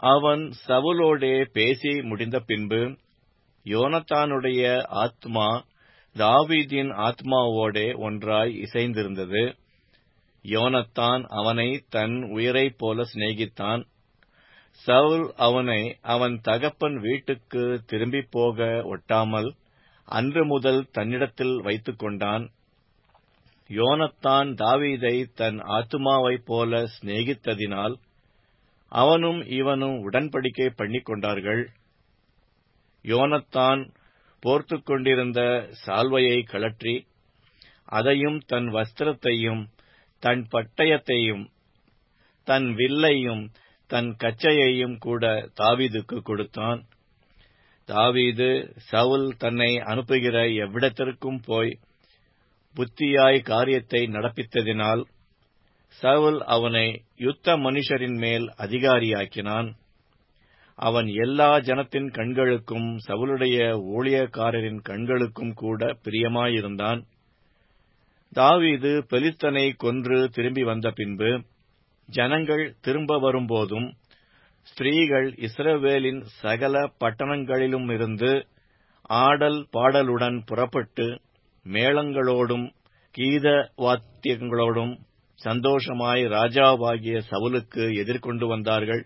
அவன் சவுலோடே பேசி முடிந்த பின்பு யோனத்தானுடைய ஆத்மா தாவீதின் ஆத்மாவோடே ஒன்றாய் இசைந்திருந்தது யோனத்தான் அவனை தன் உயிரைப் போல சிநேகித்தான் சவுல் அவனை அவன் தகப்பன் வீட்டுக்கு திரும்பிப் போக ஒட்டாமல் அன்று முதல் தன்னிடத்தில் வைத்துக் கொண்டான் யோனத்தான் தாவீதை தன் ஆத்துமாவைப் போல சிநேகித்ததினால் அவனும் இவனும் உடன்படிக்கை பண்ணிக் கொண்டார்கள் யோனத்தான் போர்த்துக் கொண்டிருந்த சால்வையை கழற்றி அதையும் தன் வஸ்திரத்தையும் தன் பட்டயத்தையும் தன் வில்லையும் தன் கச்சையையும் கூட தாவீதுக்கு கொடுத்தான் தாவீது சவுல் தன்னை அனுப்புகிற எவ்விடத்திற்கும் போய் புத்தியாய் காரியத்தை நடப்பித்ததினால் சவுல் அவனை யுத்த மனுஷரின் மேல் அதிகாரியாக்கினான் அவன் எல்லா ஜனத்தின் கண்களுக்கும் சவுலுடைய ஊழியக்காரரின் கண்களுக்கும் கூட பிரியமாயிருந்தான் தாவீது பெலிஸ்தனை கொன்று திரும்பி வந்த பின்பு ஜனங்கள் திரும்ப வரும்போதும் ஸ்திரீகள் இஸ்ரவேலின் சகல பட்டணங்களிலுமிருந்து ஆடல் பாடலுடன் புறப்பட்டு மேளங்களோடும் கீத வாத்தியங்களோடும் சந்தோஷமாய் ராஜாவாகிய சவுலுக்கு எதிர்கொண்டு வந்தார்கள்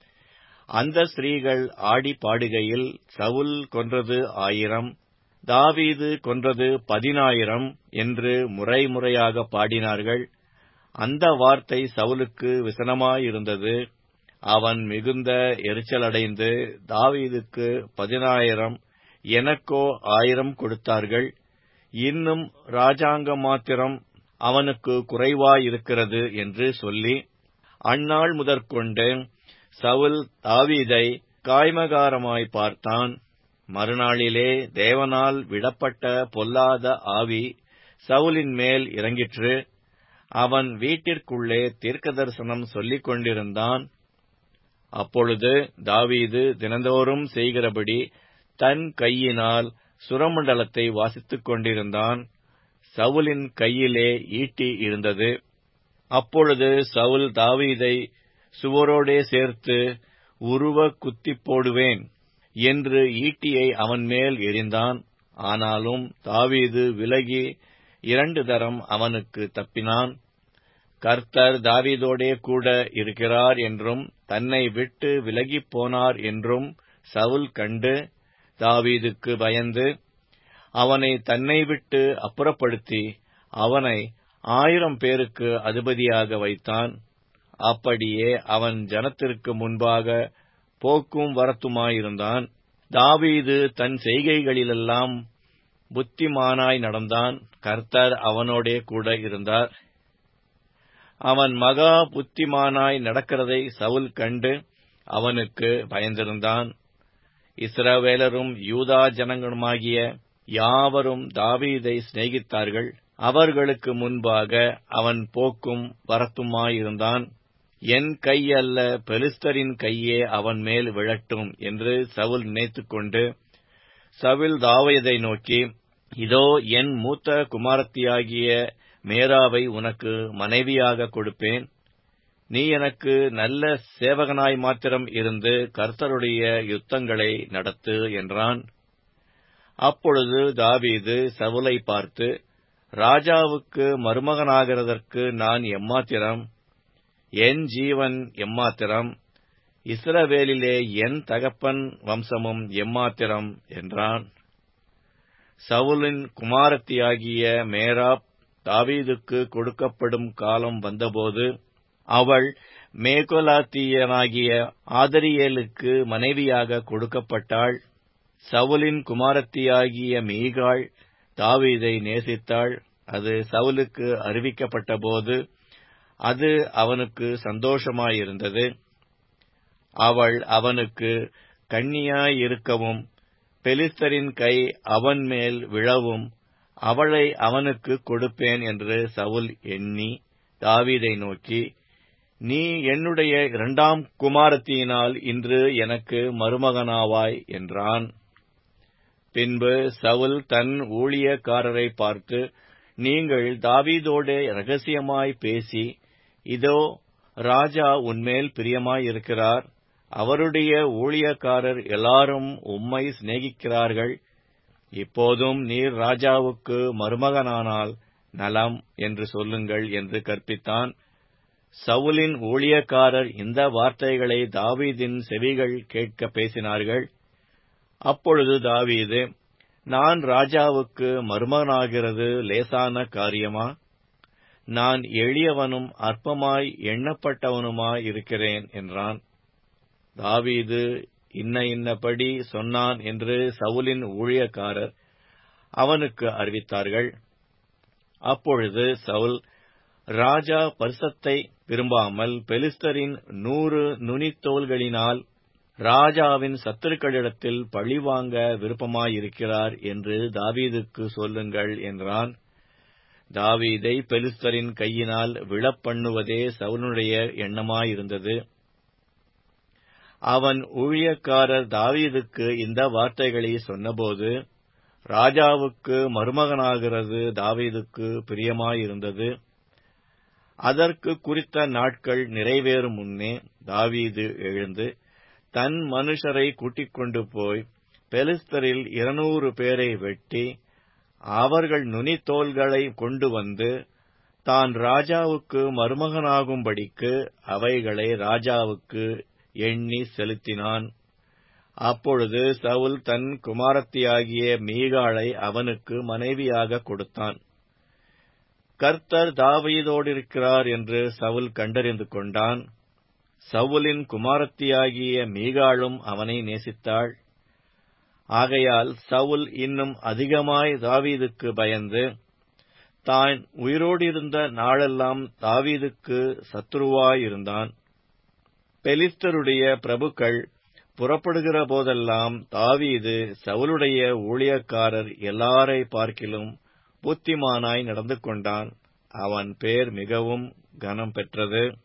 அந்த ஸ்திரீகள் ஆடி பாடுகையில் சவுல் கொன்றது ஆயிரம் தாவீது கொன்றது பதினாயிரம் என்று முறை முறையாக பாடினார்கள் அந்த வார்த்தை சவுலுக்கு விசனமாயிருந்தது அவன் மிகுந்த எரிச்சலடைந்து தாவீதுக்கு பதினாயிரம் எனக்கோ ஆயிரம் கொடுத்தார்கள் இன்னும் ராஜாங்க மாத்திரம் அவனுக்கு குறைவாயிருக்கிறது என்று சொல்லி அந்நாள் முதற்கொண்டு சவுல் தாவீதை காய்மகாரமாய் பார்த்தான் மறுநாளிலே தேவனால் விடப்பட்ட பொல்லாத ஆவி சவுலின் மேல் இறங்கிற்று அவன் வீட்டிற்குள்ளே தீர்க்க தரிசனம் சொல்லிக் கொண்டிருந்தான் அப்பொழுது தாவீது தினந்தோறும் செய்கிறபடி தன் கையினால் சுரமண்டலத்தை வாசித்துக் கொண்டிருந்தான் சவுலின் கையிலே ஈட்டி இருந்தது அப்பொழுது சவுல் தாவீதை சுவரோடே சேர்த்து உருவ குத்திப் போடுவேன் என்று ஈட்டியை அவன் மேல் எறிந்தான் ஆனாலும் தாவீது விலகி இரண்டு தரம் அவனுக்கு தப்பினான் கர்த்தர் தாவீதோடே கூட இருக்கிறார் என்றும் தன்னை விட்டு விலகிப் போனார் என்றும் சவுல் கண்டு தாவீதுக்கு பயந்து அவனை தன்னை விட்டு அப்புறப்படுத்தி அவனை ஆயிரம் பேருக்கு அதிபதியாக வைத்தான் அப்படியே அவன் ஜனத்திற்கு முன்பாக போக்கும் வரத்துமாயிருந்தான் தாவீது தன் செய்கைகளிலெல்லாம் புத்திமானாய் நடந்தான் கர்த்தர் அவனோடே கூட இருந்தார் அவன் மகா புத்திமானாய் நடக்கிறதை சவுல் கண்டு அவனுக்கு பயந்திருந்தான் இஸ்ரவேலரும் யூதா ஜனங்களுமாகிய யாவரும் தாவீதை சிநேகித்தார்கள் அவர்களுக்கு முன்பாக அவன் போக்கும் வரத்துமாயிருந்தான் என் கை அல்ல பெலிஸ்தரின் கையே அவன் மேல் விழட்டும் என்று சவுல் நினைத்துக்கொண்டு சவுல் தாவீதை நோக்கி இதோ என் மூத்த குமாரத்தியாகிய மேராவை உனக்கு மனைவியாக கொடுப்பேன் நீ எனக்கு நல்ல சேவகனாய் மாத்திரம் இருந்து கர்த்தருடைய யுத்தங்களை நடத்து என்றான் அப்பொழுது தாவீது சவுலை பார்த்து ராஜாவுக்கு மருமகனாகிறதற்கு நான் எம்மாத்திரம் என் ஜீவன் எம்மாத்திரம் இஸ்ரவேலிலே என் தகப்பன் வம்சமும் எம்மாத்திரம் என்றான் சவுலின் குமாரத்தியாகிய மேராப் தாவீதுக்கு கொடுக்கப்படும் காலம் வந்தபோது அவள் மேகோலாத்தியனாகிய ஆதரியேலுக்கு மனைவியாக கொடுக்கப்பட்டாள் சவுலின் குமாரத்தியாகிய மீகாள் தாவீதை நேசித்தாள் அது சவுலுக்கு அறிவிக்கப்பட்டபோது அது அவனுக்கு சந்தோஷமாயிருந்தது அவள் அவனுக்கு கண்ணியாயிருக்கவும் பெலிஸ்தரின் கை அவன் மேல் விழவும் அவளை அவனுக்கு கொடுப்பேன் என்று சவுல் எண்ணி தாவீதை நோக்கி நீ என்னுடைய இரண்டாம் குமாரத்தியினால் இன்று எனக்கு மருமகனாவாய் என்றான் பின்பு சவுல் தன் ஊழியக்காரரை பார்த்து நீங்கள் தாவீதோடே ரகசியமாய் பேசி இதோ ராஜா உன்மேல் பிரியமாயிருக்கிறார் அவருடைய ஊழியக்காரர் எல்லாரும் உம்மை சிநேகிக்கிறார்கள் இப்போதும் நீர் ராஜாவுக்கு மருமகனானால் நலம் என்று சொல்லுங்கள் என்று கற்பித்தான் சவுலின் ஊழியக்காரர் இந்த வார்த்தைகளை தாவீதின் செவிகள் கேட்க பேசினார்கள் அப்பொழுது தாவீது நான் ராஜாவுக்கு மருமகனாகிறது லேசான காரியமா நான் எளியவனும் அற்பமாய் எண்ணப்பட்டவனுமாய் இருக்கிறேன் என்றான் தாவீது இன்ன இன்னபடி சொன்னான் என்று சவுலின் ஊழியக்காரர் அவனுக்கு அறிவித்தார்கள் அப்பொழுது சவுல் ராஜா பரிசத்தை விரும்பாமல் பெலிஸ்தரின் நூறு நுனித்தோள்களினால் ராஜாவின் சத்துருக்களிடத்தில் பழிவாங்க விருப்பமாயிருக்கிறார் என்று தாவீதுக்கு சொல்லுங்கள் என்றான் தாவீதை பெலிஸ்தரின் கையினால் விழப்பண்ணுவதே சவுனுடைய எண்ணமாயிருந்தது அவன் ஊழியக்காரர் தாவீதுக்கு இந்த வார்த்தைகளை சொன்னபோது ராஜாவுக்கு மருமகனாகிறது தாவீதுக்கு பிரியமாயிருந்தது அதற்கு குறித்த நாட்கள் நிறைவேறும் முன்னே தாவீது எழுந்து தன் மனுஷரை கூட்டிக் கொண்டு போய் பெலிஸ்தரில் இருநூறு பேரை வெட்டி அவர்கள் நுனித்தோள்களை கொண்டு வந்து தான் ராஜாவுக்கு மருமகனாகும்படிக்கு அவைகளை ராஜாவுக்கு எண்ணி செலுத்தினான் அப்பொழுது சவுல் தன் குமாரத்தியாகிய மீகாளை அவனுக்கு மனைவியாக கொடுத்தான் கர்த்தர் தாவீதோடிருக்கிறார் என்று சவுல் கண்டறிந்து கொண்டான் சவுலின் குமாரத்தியாகிய மீகாளும் அவனை நேசித்தாள் ஆகையால் சவுல் இன்னும் அதிகமாய் தாவீதுக்கு பயந்து தான் உயிரோடிருந்த நாளெல்லாம் தாவீதுக்கு சத்துருவாயிருந்தான் பெலிஸ்தருடைய பிரபுக்கள் புறப்படுகிற போதெல்லாம் தாவீது சவுலுடைய ஊழியக்காரர் எல்லாரை பார்க்கிலும் புத்திமானாய் நடந்து கொண்டான் அவன் பேர் மிகவும் கனம் பெற்றது